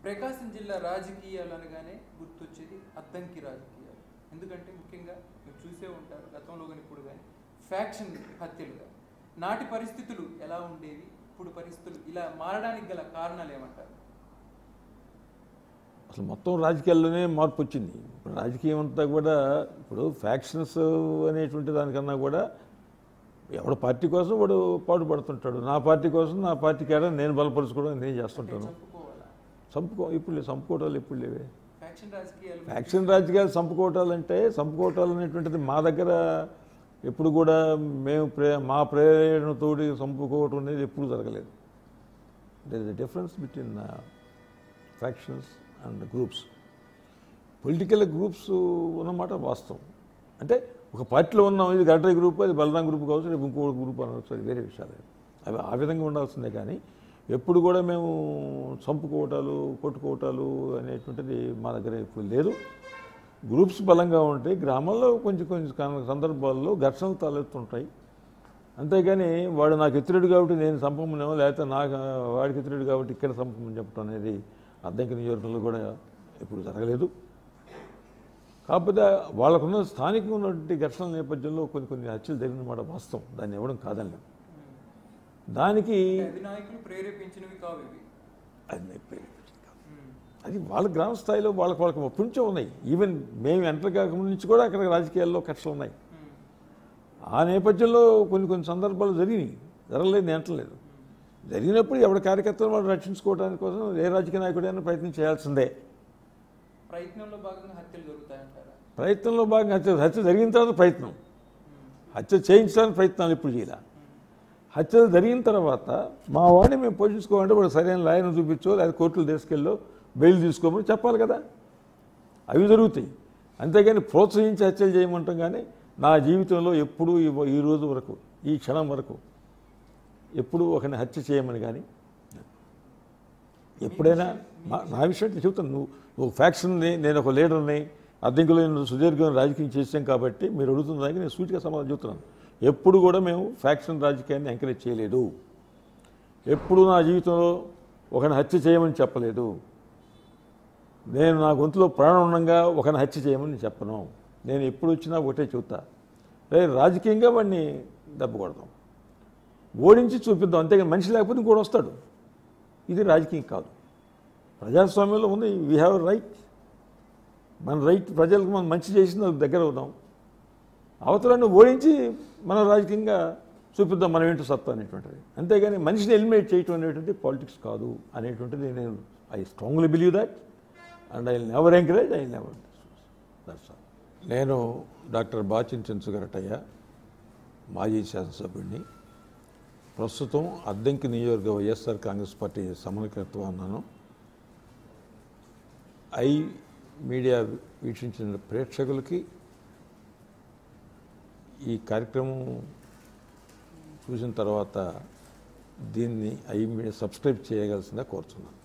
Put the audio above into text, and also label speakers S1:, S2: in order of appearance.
S1: ప్రకాశం జిల్లా రాజకీయాలు అనగానే గుర్తొచ్చేది అద్దంకి రాజకీయాలు ఎందుకంటే ముఖ్యంగా మీరు చూసే ఉంటారు గతంలో కానీ ఇప్పుడు కానీ ఫ్యాక్షన్ హత్యలుగా నాటి పరిస్థితులు ఎలా ఉండేవి ఇప్పుడు పరిస్థితులు ఇలా మారడానికి గల కారణాలు ఏమంటారు
S2: అసలు మొత్తం రాజకీయాల్లోనే మార్పు వచ్చింది ఇప్పుడు రాజకీయం అంతా కూడా ఇప్పుడు ఫ్యాక్షన్స్ అనేటువంటి దానికన్నా కూడా ఎవడ పార్టీ కోసం వాడు పాటు పడుతుంటాడు నా పార్టీ కోసం నా పార్టీ కేడ నేను బలపరుచుకోవడం నేను చేస్తుంటాను
S1: చంపుకోవాలా
S2: చంపుకో ఇప్పుడు లేవు చంపుకోవటాలు ఇప్పుడు లేవే
S1: ఫ్యాక్షన్ రాజకీయాలు
S2: ఫ్యాక్షన్ రాజకీయాలు చంపుకోవటాలు అంటే చంపుకోవటాలు అనేటువంటిది మా దగ్గర ఎప్పుడు కూడా మేము ప్రే మా ప్రేరణతోటి చంపుకోవటం అనేది ఎప్పుడు జరగలేదు there is a difference between factions and groups political groups ఉన్నమాట వాస్తవం అంటే ఒక పార్టీలో ఉన్నాం ఇది గడ్డ గ్రూప్ అది బలరాం గ్రూప్ కావచ్చు రేపు ఇంకో గ్రూప్ అనవచ్చు అది వేరే విషయాలు అవి ఆ విధంగా ఉండాల్సిందే కానీ ఎప్పుడు కూడా మేము చంపుకోవటాలు కొట్టుకోవటాలు అనేటువంటిది మా దగ్గర ఇప్పుడు లేదు గ్రూప్స్ బలంగా ఉంటాయి గ్రామాల్లో కొంచెం కొంచెం కాన- సందర్భాల్లో ఘర్షణలు తలెత్తుంటాయి అంతేగాని వాడు నాకు ఎత్తురుడు కాబట్టి నేను చంపమనేమో లేకపోతే నాకు వాడికి ఎత్తురుడు కాబట్టి ఇక్కడ చంపమని చెప్పడం అనేది అద్దెంకి నియోజకవర్గంలో కూడా ఎప్పుడు జరగలేదు కాకపోతే వాళ్ళకున్న స్థానికంగా ఉన్నటువంటి ఘర్షణల నేపథ్యంలో కొన్ని కొన్ని హత్యలు జరిగినమాట వాస్తవం దాన్ని ఇవ్వడం కాదని దానికి
S1: అధినాయకులు ప్రేరేపించినవి కావు ఇవి
S2: అది నేను ప్రేరేపించింది కాదు.
S1: ఉమ్.
S2: అది వాళ్ళ గ్రామ స్థాయిలో వాళ్ళకి వాళ్ళకి కొంచెం ఉన్నాయి ఈవెన్ మేము ఎంటర్ కాకముందు నుంచి కూడా అక్కడ రాజకీయాల్లో కక్షలు ఉన్నాయి
S1: ఉమ్.
S2: ఆ నేపథ్యంలో కొన్ని కొన్ని సందర్భాలు జరిగినాయి జరగలేదు నేను అంటలేదు జరిగినప్పుడు ఎవరి కార్యకర్తలు వాళ్ళు రక్షించుకోవడానికి కోసం ఏ రాజకీయ నాయకుడైనా ప్రయత్నం చేయాల్సిందే
S1: ప్రయత్నంలో భాగంగా హత్యలు జరుగుతాయంటారా
S2: ప్రయత్నంలో భాగంగా హత్య హత్య జరిగిన తర్వాత ప్రయత్నం హత్య చేయించడానికి ప్రయత్నాలు ఇప్పుడు చేయాల హత్యలు జరిగిన తర్వాత మా వాడిని మేము పోషించుకోవాలంటే వాడు సరైన లాయర్ని చూపించో లేదా కోర్టులు తీసుకెళ్ళో బెయిల్ తీసుకోమని చెప్పాలి కదా అవి జరుగుతాయి అంతేగాని ప్రోత్సహించి హత్యలు చేయమంటాం కానీ నా జీవితంలో ఎప్పుడూ ఈ- ఈ రోజు వరకు ఈ క్షణం వరకు ఎప్పుడూ ఒకరిని హత్య చేయమని కానీ ఎప్పుడైనా మా నా విషయం నేను చెబుతాను నువ్వు నువ్వు ఫ్యాక్షన్ని నేను ఒక లీడర్ని అద్దెంకులో నేను సుదీర్ఘమైన రాజకీయం చేశాం కాబట్టి మీరు అడుగుతున్న దానికి నేను సూటిగా సమాధానం చెబుతున్నాను ఎప్పుడు కూడా మేము ఫ్యాక్షన్ రాజకీయాన్ని ఎంకరేజ్ చేయలేదు ఎప్పుడు నా జీవితంలో ఒకరిని హత్య చేయమని చెప్పలేదు నేను నా గొంతులో ప్రాణం ఉండగా ఒకరిని హత్య చేయమని చెప్పను నేను ఎప్పుడు వచ్చినా ఒకటే చెబుతా రే రాజకీయంగా వాడిని దెబ్బ కొడదాం ఓడించి చూపిద్దాం అంతేగాని మనిషి లేకపోతే ఇంకోటి వస్తాడు ఇది రాజకీయం కాదు ప్రజాస్వామ్యంలో ఉంది వీ హ్యావ్ రైట్ మన రైట్ ప్రజలకు మనం మంచి చేసిన వాళ్ళకి దగ్గర అవుదాం అవతలను ఓడించి మనం రాజకీయంగా చూపిద్దాం మనం ఏంటో సత్తా అనేటువంటిది అంతేగాని మనిషిని ఎలిమినేట్ చేయటం అనేటువంటిది పాలిటిక్స్ కాదు అనేటువంటిది నేను I strongly believe that and I never encourage I never that's all నేను డాక్టర్ బాచిన్ చెంచుగరటయ్య మాజీ శాసనసభ్యుడిని ప్రస్తుతం అద్దెంకి నియోజక వైఎస్ఆర్ కాంగ్రెస్ పార్టీ సమన్వయకర్తగా ఉన్నాను ఐ మీడియా వీక్షించిన ప్రేక్షకులకి ఈ కార్యక్రమం చూసిన తర్వాత దీన్ని ఐ మీడియా సబ్స్క్రైబ్ చేయగలసిందిగా కోరుతున్నాను